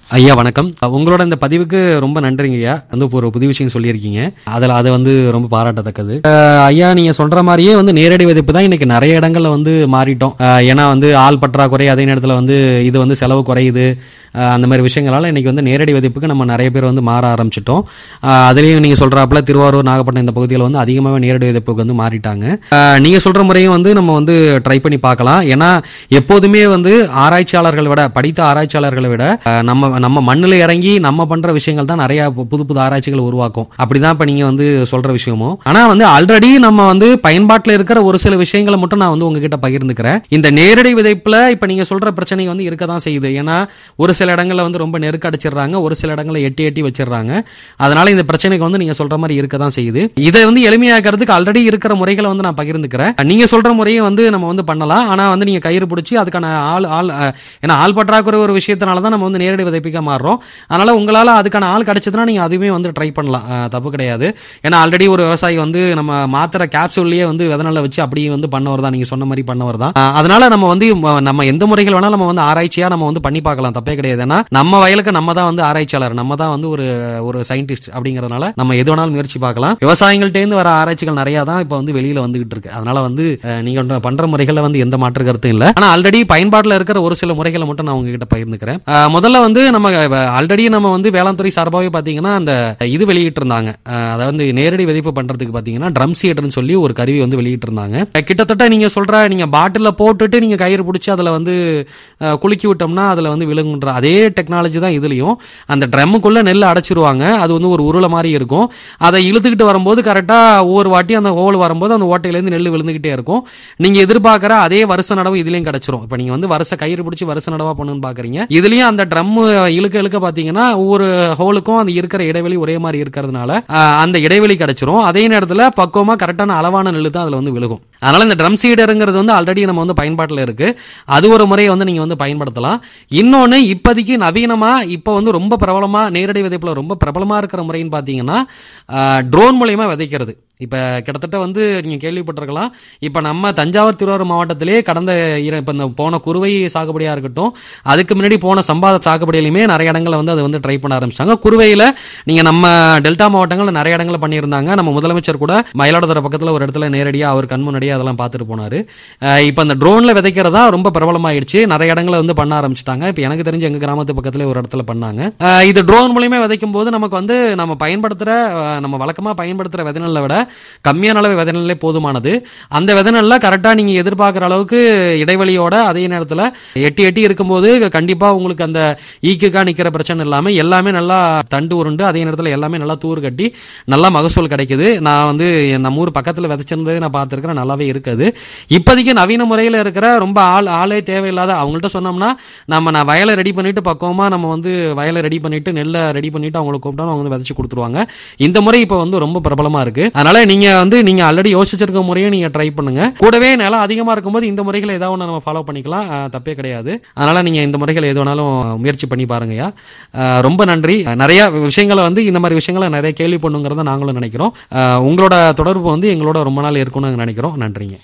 ஐயா வணக்கம் உங்களோட இந்த பதிவுக்கு ரொம்ப நன்றிங்க ஐயா வந்து இப்போ ஒரு புது விஷயம் சொல்லியிருக்கீங்க அதில் அது வந்து ரொம்ப பாராட்டத்தக்கது அஹ், ஐயா நீங்க சொல்ற மாதிரியே வந்து நேரடி விதைப்பு தான் இன்னைக்கு நிறைய இடங்கள்ல வந்து மாறிட்டோம் அஹ், ஏன்னா வந்து ஆள் பற்றாக்குறை அதே நேரத்தில் வந்து இது வந்து செலவு குறையுது அஹ், அந்த மாதிரி விஷயங்களால இன்னைக்கு வந்து நேரடி விதைப்புக்கு நம்ம நிறைய பேர் வந்து மாற ஆரம்பிச்சிட்டோம் அஹ், அதுலயும் நீங்க சொல்றாப்புல திருவாரூர் நாகப்பட்டினம் இந்த பகுதியில் வந்து அதிகமாகவே நேரடி விதைப்புக்கு வந்து மாறிட்டாங்க அஹ், நீங்க சொல்ற முறையும் வந்து நம்ம வந்து ட்ரை பண்ணி பார்க்கலாம் ஏன்னா எப்போதுமே வந்து ஆராய்ச்சியாளர்களை விட படித்த ஆராய்ச்சியாளர்களை விட அஹ், நம்ம நம்ம மண்ணில் இறங்கி நம்ம பண்ற விஷயங்கள் தான் நிறைய பு- புது புது ஆராய்ச்சிகள் உருவாக்கும் அப்படிதான் இப்ப நீங்க வந்து சொல்ற விஷயமும் ஆனா வந்து ஆல்ரெடி நம்ம வந்து பயன்பாட்டில் இருக்கிற ஒரு சில விஷயங்களை மட்டும் நான் வந்து உங்ககிட்ட பகிர்ந்துக்கிறேன் இந்த நேரடி விதைப்புல இப்ப நீங்க சொல்ற பிரச்சனை வந்து இருக்க தான் செய்யுது ஏன்னா ஒரு சில இடங்கள்ல வந்து ரொம்ப நெருக்க அடிச்சிடுறாங்க ஒரு சில இடங்கள்ல எட்டி எட்டி வச்சிடுறாங்க அதனால இந்த பிரச்சனைக்கு வந்து நீங்க சொல்ற மாதிரி இருக்க தான் செய்யுது இதை வந்து எளிமையாக்கிறதுக்கு ஆல்ரெடி இருக்கிற முறைகளை வந்து நான் பகிர்ந்துக்கிறேன் நீங்க சொல்ற முறையை வந்து நம்ம வந்து பண்ணலாம் ஆனா வந்து நீங்க கயிறு பிடிச்சி அதுக்கான ஆள் ஆள் அஹ், ஏன்னா ஆள் பற்றாக்குறை ஒரு விஷயத்தினால தான் நம்ம வந்து நேரடி விதைப்பிக்க மாறுறோம் அதனால உங்களால அதுக்கான ஆள் கிடைச்சதுன்னா நீங்க அதுவுமே வந்து ட்ரை பண்ணலாம் அஹ், தப்பு கிடையாது ஏன்னா ஆல்ரெடி ஒரு விவசாயி வந்து நம்ம மாத்திர கேப்சூல்லையே வந்து விதநல வச்சு அப்படியே வந்து பண்ணவர் தான் நீங்க சொன்ன மாதிரி பண்ணவர் தான் அஹ், அதனால நம்ம வந்து ம- நம்ம எந்த முறைகள் வேணாலும் நம்ம வந்து ஆராய்ச்சியா நம்ம வந்து பண்ணி பார்க்கலாம் தப்பே கிடையாது ஏன்னா நம்ம வயலுக்கு நம்ம தான் வந்து ஆராய்ச்சியாளர் நம்ம தான் வந்து ஒரு ஒரு சயின்டிஸ்ட் அப்படிங்கறதுனால நம்ம எது வேணாலும் முயற்சி பார்க்கலாம் விவசாயிகள்ட்ட இருந்து வர ஆராய்ச்சிகள் நிறைய தான் இப்போ வந்து வெளியில வந்துகிட்டு இருக்கு அதனால வந்து அஹ், நீங்க ஒன்று பண்ற முறைகள்ல வந்து எந்த மாற்று கருத்தும் இல்ல ஆனா ஆல்ரெடி பயன்பாட்டில் இருக்கிற ஒரு சில முறைகளை மட்டும் நான் உங்ககிட்ட பகிர்ந்துக்கிறேன் அஹ், முதல்ல வந்து நம்ம ஆல்ரெடி நம்ம வந்து வேளாண் துறை சார்பாகவே பாத்தீங்கன்னா அந்த இது வெளியிட்டு இருந்தாங்க அஹ், அதாவது நேரடி விதைப்பு பண்றதுக்கு பாத்தீங்கன்னா ட்ரம் சீடர்னு சொல்லி ஒரு கருவி வந்து வெளியிட்டு இருந்தாங்க அஹ், கிட்டத்தட்ட நீங்க சொல்ற நீங்க பாட்டில போட்டுட்டு நீங்க கயிறு பிடிச்சி அதுல வந்து அஹ், குலுக்கி விட்டோம்னா அதுல வந்து விழுங்குன்ற அதே டெக்னாலஜி தான் இதுலயும் அந்த ட்ரம்முக்குள்ள நெல் அடைச்சிருவாங்க அது வந்து ஒரு உருளை மாதிரி இருக்கும் அதை இழுத்துக்கிட்டு வரும்போது கரெக்டா ஒவ்வொரு வாட்டி அந்த ஹோல் வரும்போது அந்த ஓட்டையிலேருந்து நெல் விழுந்துகிட்டே இருக்கும் நீங்க எதிர்பார்க்குற அதே வருஷ நடவு இதுலயும் கிடைச்சிரும் இப்போ நீங்க வந்து வருஷ கயிறு பிடிச்சி வருஷ நடவா பண்ணுன்னு பாக்குறீங்க இதுலயும் அந்த ட்ரம் இழுக்க இழுக்க பாத்தீங்கன்னா ஒவ்வொரு ஹோலுக்கும் அந்த இருக்கிற இடைவெளி ஒரே மாதிரி இருக்கிறதுனால ஆஹ், அந்த இடைவெளி கிடைச்சிரும் அதே நேரத்துல பக்குவமா கரெக்டான அளவான நெல் தான் அதுல வந்து விழுகும் அதனால இந்த ட்ரம் சீடருங்கிறது வந்து ஆல்ரெடி நம்ம வந்து பயன்பாட்டில் இருக்கு அது ஒரு முறையை வந்து நீங்க வந்து பயன்படுத்தலாம் இன்னொன்னு இப்போதைக்கு நவீனமா இப்போ வந்து ரொம்ப பிரபலமா நேரடி விதைப்புல ரொம்ப பிரபலமா இருக்கிற முறைன்னு பாத்தீங்கன்னா ட்ரோன் மூலயமா விதைக்கிறது இப்ப கிட்டத்தட்ட வந்து நீங்க கேள்விப்பட்டிருக்கலாம் இப்ப நம்ம தஞ்சாவூர் திருவாரூர் மாவட்டத்திலே கடந்த இர- இப்ப இந்த போன குறுவை சாகுபடியா இருக்கட்டும் அதுக்கு முன்னாடி போன சம்பாத சாகுபடியிலுமே நிறைய இடங்கள்ல வந்து அதை வந்து ட்ரை பண்ண ஆரம்பிச்சாங்க குறுவையில நீங்க நம்ம டெல்டா மாவட்டங்கள்ல நிறைய இடங்கள்ல பண்ணியிருந்தாங்க நம்ம முதலமைச்சர் கூட மயிலாடுதுறை பக்கத்துல ஒரு இடத்துல நேரடியா அவர் கண் முன்னாடியே அதெல்லாம் பார்த்துட்டு போனாரு அஹ் இப்ப இந்த ட்ரோன்ல விதைக்கிறதா ரொம்ப பிரபலமாயிடுச்சு நிறைய இடங்கள்ல வந்து பண்ண ஆரம்பிச்சிட்டாங்க இப்ப எனக்கு தெரிஞ்சு எங்க கிராமத்து பக்கத்துல ஒரு இடத்துல பண்ணாங்க அஹ் இது ட்ரோன் மூலியமா விதைக்கும் போது நமக்கு வந்து நம்ம பயன்படுத்துற அஹ் நம்ம வழக்கமா பயன்படுத்துற விதைநெல்லை விட கம்மியான அளவு விதைநெல்லே போதுமானது அந்த விதைநெல்ல கரெக்டா நீங்க எதிர்பார்க்குற அளவுக்கு இடைவெளியோட அதே நேரத்துல எட்டி எட்டி இருக்கும்போது கண்டிப்பா உங்களுக்கு அந்த ஈக்குக்கா நிக்கிற பிரச்சனை இல்லாம எல்லாமே நல்லா தண்டு உருண்டு அதே நேரத்துல எல்லாமே நல்லா தூர் கட்டி நல்லா மகசூல் கிடைக்குது நான் வந்து நம்ம ஊர் பக்கத்துல விதைச்சிருந்தது நான் பார்த்துருக்கிறேன் நல்லாவே இருக்குது இப்போதைக்கு நவீன முறையில் இருக்கிற ரொம்ப ஆள் ஆளே தேவையில்லாத அவங்கள்ட்ட சொன்னோம்னா நம்ம நான் வயலை ரெடி பண்ணிட்டு பக்குவமா நம்ம வந்து வயலை ரெடி பண்ணிட்டு நெல்லை ரெடி பண்ணிட்டு அவங்களுக்கு கூப்பிட்டோம் அவங்க வந்து விதைச்சு கொடுத்துருவாங்க இந்த முறை இப்போ வந்து ரொம்ப பிரபலமா இருக்கு அதனால நீங்க வந்து நீங்க ஆல்ரெடி யோசிச்சிருக்க முறையை நீங்க ட்ரை பண்ணுங்க கூடவே நிலம் அதிகமா இருக்கும்போது இந்த முறைகளை ஏதாவது ஒன்று நம்ம ஃபாலோ பண்ணிக்கலாம் அஹ், தப்பே கிடையாது அதனால நீங்க இந்த முறைகள் எது வேணாலும் முயற்சி பண்ணி பாருங்கய்யா அஹ், ரொம்ப நன்றி நிறைய விஷயங்களை வந்து இந்த மாதிரி விஷயங்களை நிறைய கேள்வி பண்ணுங்கிறத நாங்களும் நினைக்கிறோம் அஹ், உங்களோட தொடர்பு வந்து எங்களோட ரொம்ப நாள் இருக்கும்னு நினைக்கிறோம் நன்றிங்க